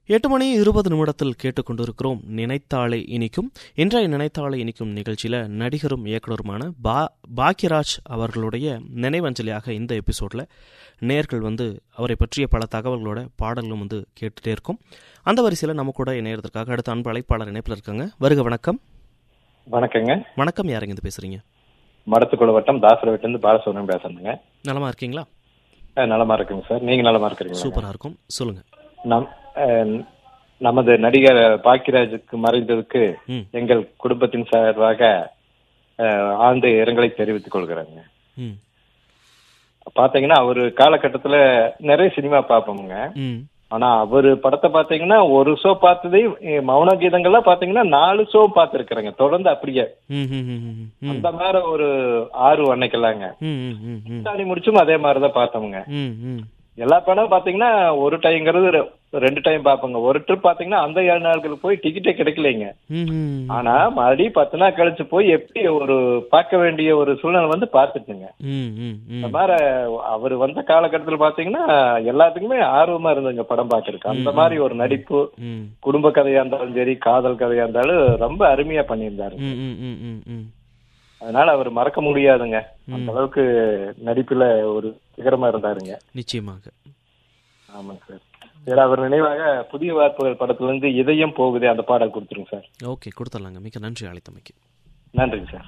எட்டு மணி இருபது நிமிடத்தில் கேட்டுக்கொண்டிருக்கிறோம் நினைத்தாலே இனிக்கும் இன்றைய நினைத்தாலே இனிக்கும் நிகழ்ச்சியில் நடிகரும் இயக்குனருமான பா பாக்யராஜ் அவர்களுடைய நினைவஞ்சலியாக இந்த எபிசோடில் நேர்கள் வந்து அவரை பற்றிய பல தகவல்களோட பாடல்களும் வந்து கேட்டுட்டே இருக்கும் அந்த வரிசையில் நம்ம கூட இணையறதுக்காக அடுத்த அன்பு அழைப்பாளர் இணைப்பில் இருக்காங்க வருக வணக்கம் வணக்கங்க வணக்கம் யாருங்க இருந்து பேசுறீங்க மடத்துக்குள்ள வட்டம் தாசரவட்டிலிருந்து பாலசுவரன் பேசுறேங்க நலமா இருக்கீங்களா அஹ் நலமா இருக்குங்க சார் நீங்க நலமா இருக்கிறீங்களா சூப்பரா இருக்கும் சொல்லுங்க நம் அஹ் நமது நடிகர் பாக்கியராஜுக்கு மறைந்ததுக்கு ம் எங்கள் குடும்பத்தின் சார்பாக அஹ், ஆழ்ந்த இரங்கலை தெரிவித்துக் கொள்கிறேங்க ம் பாத்தீங்கன்னா அவரு காலகட்டத்துல நிறைய சினிமா பார்ப்போமுங்க ம் ஆனா அவரு படத்தை பாத்தீங்கன்னா ஒரு ஷோ பார்த்ததே அஹ், மௌன கீதங்கள்லாம் பாத்தீங்கன்னா நாலு ஷோ பார்த்திருக்கிறேங்க தொடர்ந்து அப்படியே ம் ம் ம் ம் ம் அந்த மாதிரி ஒரு ஆறு அன்னைக்கெல்லாங்க ம் ம் ம் ம் தாண்டி முடிச்சும் அதே மாதிரிதான் பார்த்தோமுங்க ம் ம் எல்லா படம் பாத்தீங்கன்னா ஒரு டைம்ங்கிறது ரெ- ரெண்டு டைம் பாப்போங்க ஒரு ட்ரிப் பாத்தீங்கன்னா அந்த ஏழு நாட்களுக்கு போய் டிக்கெட்டே கிடைக்கலைங்க ம் ம் ஆனா மறுபடியும் பத்து நாள் கழிச்சு போய் எப்படி ஒரு பார்க்க வேண்டிய ஒரு சூழ்நிலை வந்து பார்த்துட்டுங்க ம் ம் இந்த ம் மாதிரி அவர் வந்த காலகட்டத்தில் பாத்தீங்கன்னா எல்லாத்துக்குமே ஆர்வமா இருந்துங்க படம் பார்க்கறதுக்கு அந்த மாதிரி ஒரு நடிப்பு ம் குடும்ப கதையா இருந்தாலும் சரி காதல் கதையா இருந்தாலும் ரொம்ப அருமையா பண்ணியிருந்தாரு ம் ம் ம் ம் ம் அதனால அவர் மறக்க முடியாதுங்க அந்த அளவுக்கு நடிப்புல ஒரு சிகரமா இருந்தாருங்க நிச்சயமாக ஆமாங்க சார் சரி அவர் நினைவாக புதிய வார்ப்புகள் படத்துல இருந்து இதயம் போகுதே அந்த பாடல் கொடுத்துருங்க சார் ஓகே கொடுத்துடலாங்க மிக்க நன்றி அழைத்தமைக்கு நன்றிங்க சார்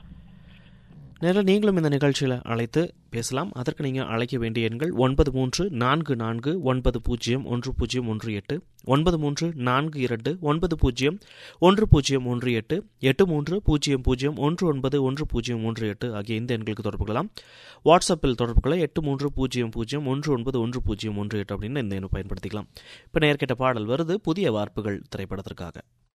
நேரில் நீங்களும் இந்த நிகழ்ச்சியில் அழைத்து பேசலாம் அதற்கு நீங்கள் அழைக்க வேண்டிய எண்கள் ஒன்பது மூன்று நான்கு நான்கு ஒன்பது பூஜ்ஜியம் ஒன்று பூஜ்ஜியம் ஒன்று எட்டு ஒன்பது மூன்று நான்கு இரண்டு ஒன்பது பூஜ்ஜியம் ஒன்று பூஜ்ஜியம் ஒன்று எட்டு எட்டு மூன்று பூஜ்ஜியம் பூஜ்ஜியம் ஒன்று ஒன்பது ஒன்று பூஜ்ஜியம் ஒன்று எட்டு ஆகிய இந்த எண்களுக்கு தொடர்பு கொள்ளலாம் வாட்ஸ்அப்பில் தொடர்பு கொள்ள எட்டு மூன்று பூஜ்ஜியம் பூஜ்ஜியம் ஒன்று ஒன்பது ஒன்று பூஜ்ஜியம் ஒன்று எட்டு அப்படின்னு இந்த எண்ணை பயன்படுத்திக்கலாம் இப்போ நேர்கிட்ட பாடல் வருது புதிய வார்ப்புகள் திரைப்படத்திற்காக